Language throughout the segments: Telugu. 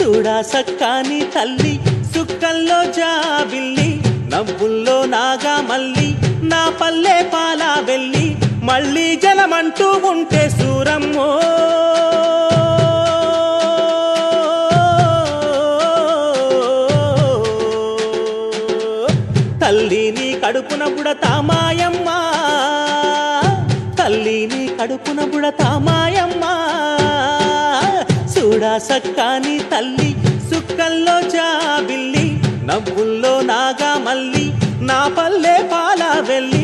చూడా సక్కాని తల్లి సుక్కల్లో జాబిల్లి నవ్వుల్లో నాగా మల్లి నా పల్లె పాలా వెళ్ళి మళ్ళీ జలమంటూ ఉంటే సూరమ్మో తల్లిని కడుపున బుడతా మాయమ్మ తల్లిని కడుపున బుడతా మాయమ్మ చూడా సక్కాని తల్లి సుక్కల్లో జాబిల్లి నవ్వుల్లో నాగా మల్లి నా పల్లె పాలా వెళ్ళి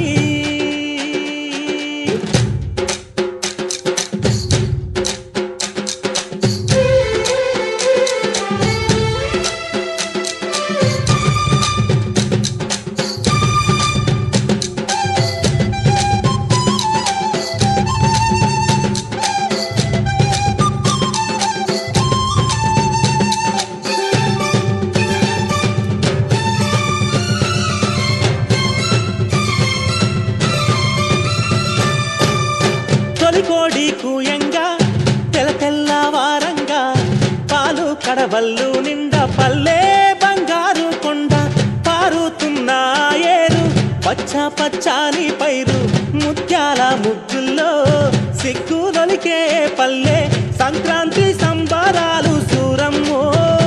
తొలికోడి కూయంగా తెల తెల్లవారంగా పాలు కడవల్లు నిండా పల్లె బంగారు కొండ పారుతున్న ఏరు పచ్చ పచ్చాని పైరు ముత్యాల ముగ్గుల్లో సిగ్గులొలికే పల్లె సంక్రాంతి సంబరాలు సూరమ్మో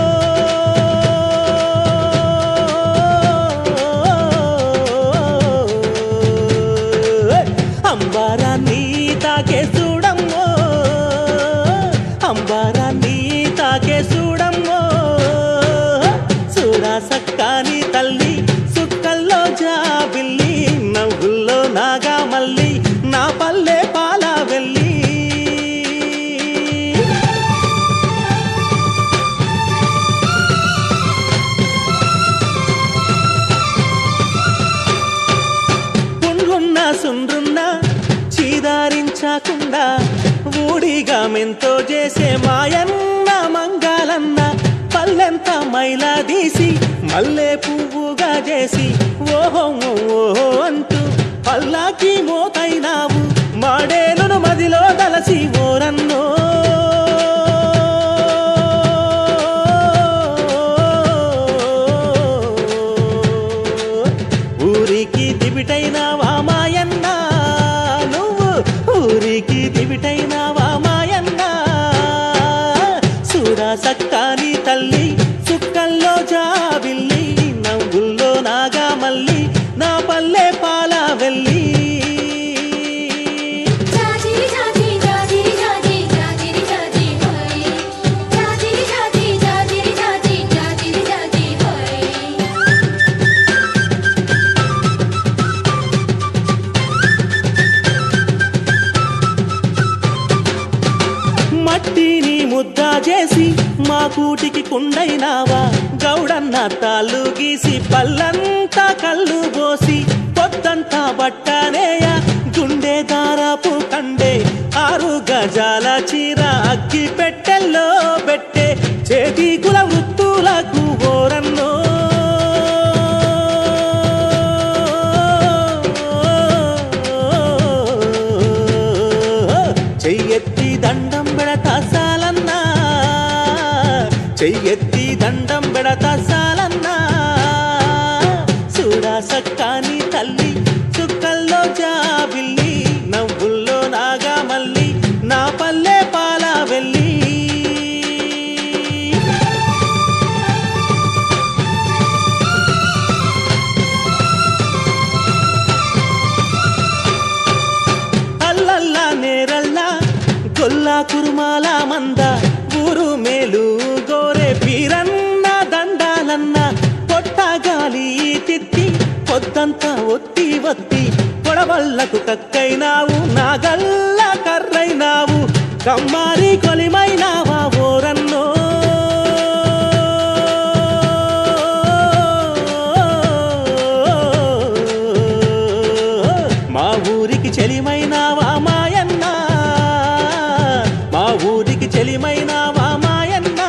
అంబారాన్ని తాకే చూడమ్మో అంబారాన్ని తాకే చూడమ్మో చూడా సక్కాని తల్లి సుక్కల్లో జాబిల్లి నవ్వుల్లో నాగా మల్లి నా పల్లె పాలా వెళ్ళి పుండ్రున్న సుండ్రున్న చీదారించకుండా ఊడిగా మెంతో చేసే మాయన్న మంగాలన్న పల్లెంత మైలా తీసి మల్లె పువ్వుగా చేసి ఓహో ఓహో అంటూ పల్లాకి మోతైనావు మాడేలును మదిలో దలసి ఓరన్నో ఊరికి దివిటైనావా మాయన్న నువ్వు ఊరికి దివిటైనావా మాయన్న చూడా సక్కాని తల్లి సుక్కల్లో జాబిల్లి నవ్వుల్లో నాగా మల్లి నా పల్లె పాలా వెళ్ళి జాజిరి జాజి జాజిరి జాజి జాజిరి జాజి హోయ్ జాజిరి జాజి జాజిరి జాజి జాజిరి జాజి హోయ్ మట్టిని ముద్ద చేసి మా కూటికి కుండైనావా గౌడన్న తాళ్ళు గీసి పల్లంతా కళ్ళు పోసి పొద్దంతా బట్టనేయ గుండె దారాపు కండే ఆరు గజాల చీర అగ్గి పెట్టెల్లో పెట్టే చేతి కుల వృత్తులకు ఓరన్నో చెయ్యెత్తి దండం పెడతా సాలన్నా చెయ్యెత్తి దండం పెడతా సాలన్నా చూడా సక్కాని తల్లి చుక్కల్లో జాబిల్లి నవ్వుల్లో నాగా మల్లి నా పల్లె పాలా వెళ్ళి అల్లల్లా నేరల్లా గొల్లా కురుమాల మంద ఊరు మేలు గోరే పీరన్న దండాలన్న పొట్ట గాలి తిత్తి పొద్దంతా ఒత్తి ఒత్తి పొడవళ్ళకు కక్కైనావు నాగల్ల కర్రైనావు కమ్మారి కొలిమైనావా ఓరన్నో మా ఊరికి చెలిమైనావా మాయన్న మా ఊరికి చెలిమైనావా మాయన్న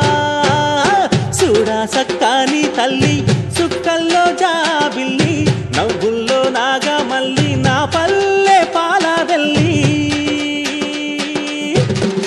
చూడా సక్కాని తల్లి సుక్కల్లో జాబిల్లి నవ్వుల్లో నాగా మల్లి నా పల్లె పాల వెళ్ళి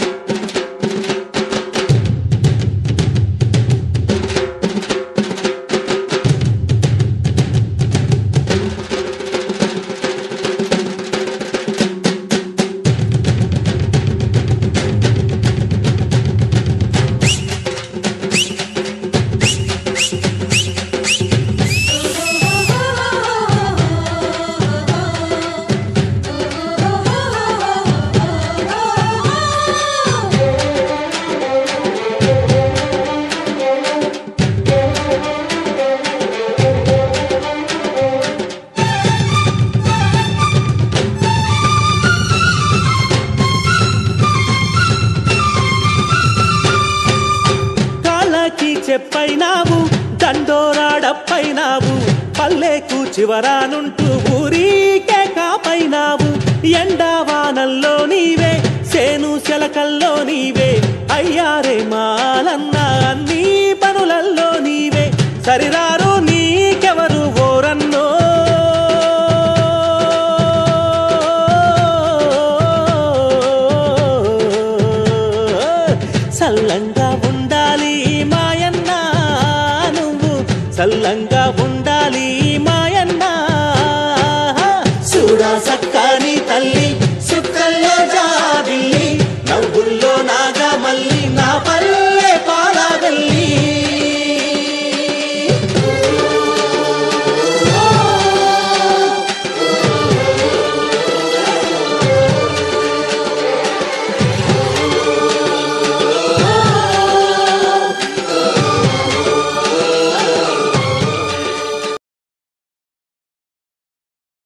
చెప్పైనావు దండోరాడప్పైనావు పల్లెకు చివరానుంటూ ఊరికే కాపైనావు ఎండావానల్లో నీవే సేను శలకల్లో నీవే అయ్యారే మాలన్న అన్ని పనులల్లో నీవే సరిరారు నీకెవరు ఓరన్నో సల్లంగా ఉండాలి మాయన్న నువ్వు సల్లంగా ఉండాలి